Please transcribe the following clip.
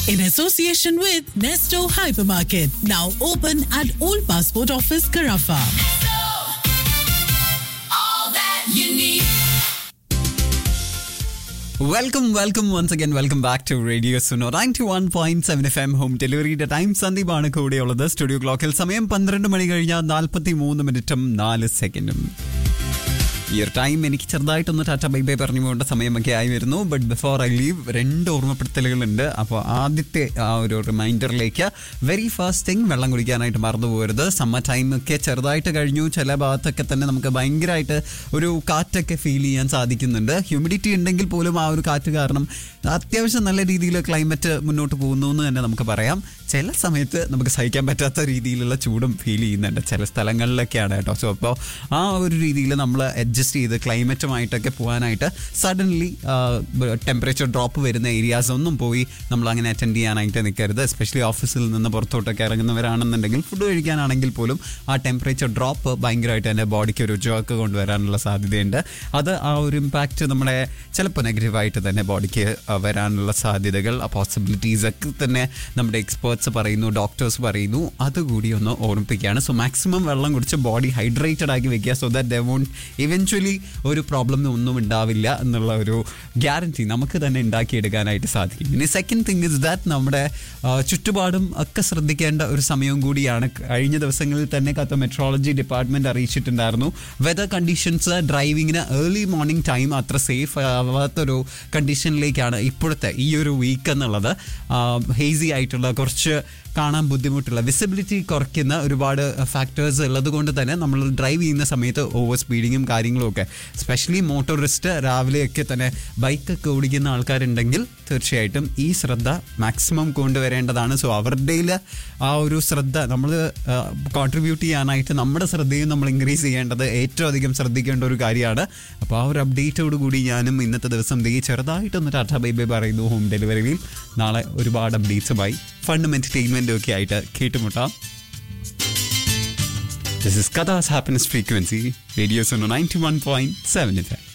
in association with Nesto Hypermarket, now open at Old Passport Office, Carafa. Welcome welcome once again welcome back to radio Suno ninety one point seven F M home ഡെലിവറിയുടെ time സന്ദീപാണ് കൂടെയുള്ളത് studio ക്ലോക്കിൽ സമയം പന്ത്രണ്ട് മണി കഴിഞ്ഞാൽ നാൽപ്പത്തി മൂന്ന് മിനിറ്റും നാല് സെക്കൻഡും ഈ ഒരു ടൈം എനിക്ക് ചെറുതായിട്ടൊന്ന് ടാറ്റ ബൈ ബൈ പറഞ്ഞു പോകേണ്ട സമയമൊക്കെ ആയി വരുന്നു ബട്ട് ബിഫോർ ഐ ലീവ് രണ്ട് ഓർമ്മപ്പെടുത്തലുകളുണ്ട് അപ്പോൾ ആദ്യത്തെ ആ ഒരു റിമൈൻഡറിലേക്ക് വെരി ഫസ്റ്റ് തിങ് വെള്ളം കുടിക്കാനായിട്ട് മറന്നു പോകരുത് സമ്മർ ടൈമൊക്കെ ചെറുതായിട്ട് കഴിഞ്ഞു ചില ഭാഗത്തൊക്കെ തന്നെ നമുക്ക് ഭയങ്കരമായിട്ട് ഒരു കാറ്റൊക്കെ ഫീൽ ചെയ്യാൻ സാധിക്കുന്നുണ്ട് ഹ്യൂമിഡിറ്റി ഉണ്ടെങ്കിൽ പോലും ആ ഒരു കാറ്റ് കാരണം അത്യാവശ്യം നല്ല രീതിയിൽ ക്ലൈമറ്റ് മുന്നോട്ട് പോകുന്നു എന്ന് തന്നെ നമുക്ക് പറയാം ചില സമയത്ത് നമുക്ക് സഹിക്കാൻ പറ്റാത്ത രീതിയിലുള്ള ചൂടും ഫീൽ ചെയ്യുന്നുണ്ട് ചില സ്ഥലങ്ങളിലൊക്കെയാണ് കേട്ടോ സോ അപ്പോൾ ആ ഒരു രീതിയിൽ നമ്മൾ അഡ്ജസ്റ്റ് ചെയ്ത് ക്ലൈമറ്റുമായിട്ടൊക്കെ പോകാനായിട്ട് സഡൻലി ടെമ്പറേച്ചർ ഡ്രോപ്പ് വരുന്ന ഏരിയാസ് ഒന്നും പോയി നമ്മൾ അങ്ങനെ അറ്റൻഡ് ചെയ്യാനായിട്ട് നിൽക്കരുത് എസ്പെഷ്യലി ഓഫീസിൽ നിന്ന് പുറത്തോട്ടൊക്കെ ഇറങ്ങുന്നവരാണെന്നുണ്ടെങ്കിൽ ഫുഡ് കഴിക്കാനാണെങ്കിൽ പോലും ആ ടെമ്പറേച്ചർ ഡ്രോപ്പ് ഭയങ്കരമായിട്ട് എൻ്റെ ബോഡിക്ക് ഒരു ജോക്ക് കൊണ്ടുവരാനുള്ള സാധ്യതയുണ്ട് അത് ആ ഒരു ഇമ്പാക്റ്റ് നമ്മുടെ ചിലപ്പോൾ നെഗറ്റീവായിട്ട് തന്നെ ബോഡിക്ക് വരാനുള്ള സാധ്യതകൾ ആ പോസിബിലിറ്റീസ് ഒക്കെ തന്നെ നമ്മുടെ എക്സ്പേർട്സ് പറയുന്നു ഡോക്ടേഴ്സ് പറയുന്നു അതുകൂടി ഒന്ന് ഓർമ്മിപ്പിക്കുകയാണ് സോ മാക്സിമം വെള്ളം കുടിച്ച് ബോഡി ഹൈഡ്രേറ്റഡ് ആക്കി വെക്കുക so that they won't eventually ഒരു പ്രോബ്ലം ഒന്നും ഉണ്ടാവില്ല എന്നുള്ള ഒരു ഗ്യാരണ്ടി നമുക്ക് തന്നെ ഉണ്ടാക്കിയെടുക്കാനായിട്ട് സാധിക്കും ഇനി സെക്കൻഡ് തിങ് ഇസ് ദാറ്റ് നമ്മുടെ ആ, ചുറ്റുപാടും ഒക്കെ ശ്രദ്ധിക്കേണ്ട ഒരു സമയവും കൂടിയാണ് കഴിഞ്ഞ ദിവസങ്ങളിൽ തന്നെ കത്ത മെട്രോളജി ഡിപ്പാർട്ട്മെന്റ് അറിയിച്ചിട്ടുണ്ടായിരുന്നു വെതർ കണ്ടീഷൻസ് ഡ്രൈവിങ്ങിന് ഏർലി മോർണിംഗ് ടൈം അത്ര സേഫ് ആവാത്തൊരു കണ്ടീഷനിലേക്കാണ് ഇപ്പോഴത്തെ ഈ ഒരു വീക്ക് എന്നുള്ളത് ഹേസി ആയിട്ടുള്ള കുറച്ച് കാണാൻ ബുദ്ധിമുട്ടുള്ള വിസിബിലിറ്റി കുറയ്ക്കുന്ന ഒരുപാട് ഫാക്ടേഴ്സ് ഉള്ളത് കൊണ്ട് തന്നെ നമ്മൾ ഡ്രൈവ് ചെയ്യുന്ന സമയത്ത് ഓവർ സ്പീഡിങ്ങും കാര്യങ്ങളും ഒക്കെ സ്പെഷ്യലി മോട്ടോറിസ്റ്റ് രാവിലെയൊക്കെ തന്നെ ബൈക്കൊക്കെ ഓടിക്കുന്ന ആൾക്കാരുണ്ടെങ്കിൽ തീർച്ചയായിട്ടും ഈ ശ്രദ്ധ മാക്സിമം കൊണ്ടുവരേണ്ടതാണ് സോ അവരുടെ ആ ഒരു ശ്രദ്ധ നമ്മൾ കോൺട്രിബ്യൂട്ട് ചെയ്യാനായിട്ട് നമ്മുടെ ശ്രദ്ധയും നമ്മൾ ഇൻക്രീസ് ചെയ്യേണ്ടത് ഏറ്റവും അധികം ശ്രദ്ധിക്കേണ്ട ഒരു കാര്യമാണ് അപ്പോൾ ആ ഒരു അപ്ഡേറ്റോട് കൂടി ഞാനും ഇന്നത്തെ ദിവസം ദേ ചെറുതായിട്ടൊന്ന് ടാറ്റ ബൈ ബൈ പറയുന്നു ഹോം ഡെലിവറിയിൽ നാളെ ഒരുപാട് അപ്ഡേറ്റ്സുമായി ഫണ്ടും എൻ്റർടൈൻമെൻറ്റും ഒക്കെ ആയിട്ട് കേട്ടുമുട്ടാം This is Katha's Happiness Frequency, Radio Sono 91.7 FM.